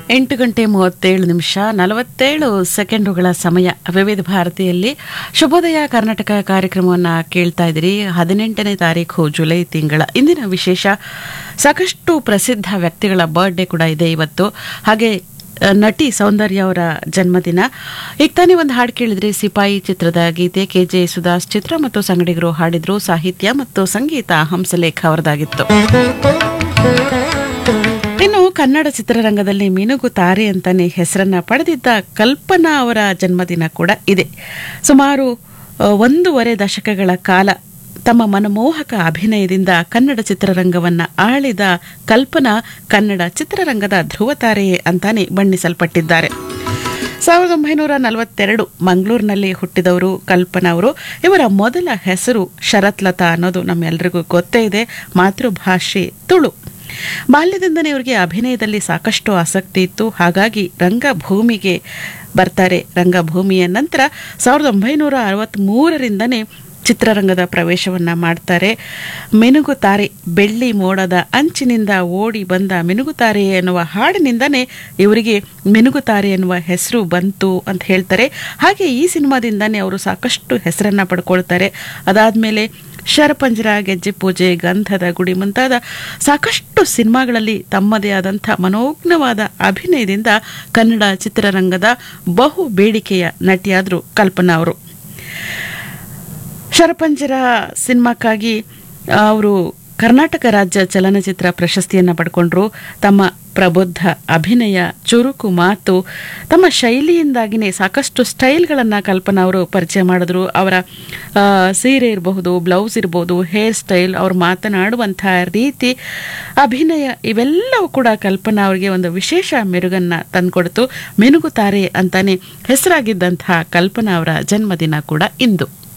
ಎಂಟು ಗಂಟೆ ಮೂವತ್ತೇಳು ನಿಮಿಷ ನಲವತ್ತೇಳು ಸೆಕೆಂಡುಗಳ ಸಮಯ ವಿವಿಧ ಭಾರತಿಯಲ್ಲಿ ಶುಭೋದಯ ಕರ್ನಾಟಕ ಕಾರ್ಯಕ್ರಮವನ್ನು ಕೇಳ್ತಾ ಇದ್ದೀರಿ ಹದಿನೆಂಟನೇ ತಾರೀಕು ಜುಲೈ ತಿಂಗಳ ಇಂದಿನ ವಿಶೇಷ ಸಾಕಷ್ಟು ಪ್ರಸಿದ್ಧ ವ್ಯಕ್ತಿಗಳ ಬರ್ಡೇ ಕೂಡ ಇದೆ ಇವತ್ತು ಹಾಗೆ ಅ, ನಟಿ ಸೌಂದರ್ಯ ಅವರ ಜನ್ಮದಿನ ಈಗ ತಾನೇ ಒಂದು ಹಾಡು ಕೇಳಿದ್ರೆ ಸಿಪಾಯಿ ಚಿತ್ರದ ಗೀತೆ ಕೆ ಜೆ ಸುದಾಸ್ ಚಿತ್ರ ಮತ್ತು ಸಂಗಡಿಗರು ಹಾಡಿದ್ರು ಸಾಹಿತ್ಯ ಮತ್ತು ಸಂಗೀತ ಹಂಸಲೇಖ ಅವರದಾಗಿತ್ತು ಇನ್ನು ಕನ್ನಡ ಚಿತ್ರರಂಗದಲ್ಲಿ ಮಿನುಗು ತಾರೆ ಅಂತಾನೆ ಹೆಸರನ್ನ ಪಡೆದಿದ್ದ ಕಲ್ಪನಾ ಅವರ ಜನ್ಮದಿನ ಕೂಡ ಇದೆ ಸುಮಾರು ಆ, ಒಂದೂವರೆ ದಶಕಗಳ ಕಾಲ ತಮ್ಮ ಮನಮೋಹಕ ಅಭಿನಯದಿಂದ ಕನ್ನಡ ಚಿತ್ರರಂಗವನ್ನ ಆಳಿದ ಕಲ್ಪನಾ ಕನ್ನಡ ಚಿತ್ರರಂಗದ ಧ್ರುವತಾರೆಯೇ ಅಂತಾನೆ ಬಣ್ಣಿಸಲ್ಪಟ್ಟಿದ್ದಾರೆ ಸಾವಿರದ ಒಂಬೈನೂರ ನಲವತ್ತೆರಡು ಮಂಗಳೂರಿನಲ್ಲಿ ಹುಟ್ಟಿದವರು ಕಲ್ಪನಾ ಅವರು ಇವರ ಮೊದಲ ಹೆಸರು ಶರತ್ಲತಾ ಅನ್ನೋದು ನಮ್ಮೆಲ್ಲರಿಗೂ ಗೊತ್ತೇ ಇದೆ ಮಾತೃಭಾಷೆ ತುಳು ಬಾಲ್ಯದಿಂದನೇ ಇವರಿಗೆ ಅಭಿನಯದಲ್ಲಿ ಸಾಕಷ್ಟು ಆಸಕ್ತಿ ಇತ್ತು ಹಾಗಾಗಿ ರಂಗಭೂಮಿಗೆ ಬರ್ತಾರೆ ರಂಗಭೂಮಿಯ ನಂತರ ಸಾವಿರದ ಒಂಬೈನೂರ ಅರವತ್ತ್ಮೂರರಿಂದನೇ ಚಿತ್ರರಂಗದ ಪ್ರವೇಶವನ್ನ ಮಾಡ್ತಾರೆ ಮಿನುಗುತಾರೆ ಬೆಳ್ಳಿ ಮೋಡದ ಅಂಚಿನಿಂದ ಓಡಿ ಬಂದ ಮಿನುಗುತಾರೆ ಎನ್ನುವ ಹಾಡಿನಿಂದನೇ ಇವರಿಗೆ ಮಿನುಗುತಾರೆ ಎನ್ನುವ ಹೆಸರು ಬಂತು ಅಂತ ಹೇಳ್ತಾರೆ ಹಾಗೆ ಈ ಸಿನಿಮಾದಿಂದನೇ ಅವರು ಸಾಕಷ್ಟು ಹೆಸರನ್ನ ಪಡ್ಕೊಳ್ತಾರೆ ಅದಾದ್ಮೇಲೆ ಶರಪಂಜರ ಗೆಜ್ಜೆ ಪೂಜೆ ಗಂಧದ ಗುಡಿ ಮುಂತಾದ ಸಾಕಷ್ಟು ಸಿನಿಮಾಗಳಲ್ಲಿ ತಮ್ಮದೇ ಆದಂಥ ಮನೋಜ್ಞವಾದ ಅಭಿನಯದಿಂದ ಕನ್ನಡ ಚಿತ್ರರಂಗದ ಬಹು ಬೇಡಿಕೆಯ ನಟಿಯಾದರು ಕಲ್ಪನಾ ಅವರು ಶರಪಂಜರ ಸಿನಿಮಾಕ್ಕಾಗಿ ಅವರು ಕರ್ನಾಟಕ ರಾಜ್ಯ ಚಲನಚಿತ್ರ ಪ್ರಶಸ್ತಿಯನ್ನು ಪಡ್ಕೊಂಡ್ರು ತಮ್ಮ ಪ್ರಬುದ್ಧ ಅಭಿನಯ ಚುರುಕು ಮಾತು ತಮ್ಮ ಶೈಲಿಯಿಂದಾಗಿನೇ ಸಾಕಷ್ಟು ಸ್ಟೈಲ್ಗಳನ್ನು ಕಲ್ಪನಾ ಅವರು ಪರಿಚಯ ಮಾಡಿದ್ರು ಅವರ ಆ, ಸೀರೆ ಇರಬಹುದು ಬ್ಲೌಸ್ ಇರಬಹುದು ಹೇರ್ ಸ್ಟೈಲ್ ಅವ್ರು ಮಾತನಾಡುವಂಥ ರೀತಿ ಅಭಿನಯ ಇವೆಲ್ಲವೂ ಕೂಡ ಕಲ್ಪನಾ ಅವರಿಗೆ ಒಂದು ವಿಶೇಷ ಮೆರುಗನ್ನ ತಂದ್ಕೊಡ್ತು ಮಿನುಗುತಾರೆ ಅಂತಾನೆ ಹೆಸರಾಗಿದ್ದಂತಹ ಕಲ್ಪನಾ ಅವರ ಜನ್ಮದಿನ ಕೂಡ ಇಂದು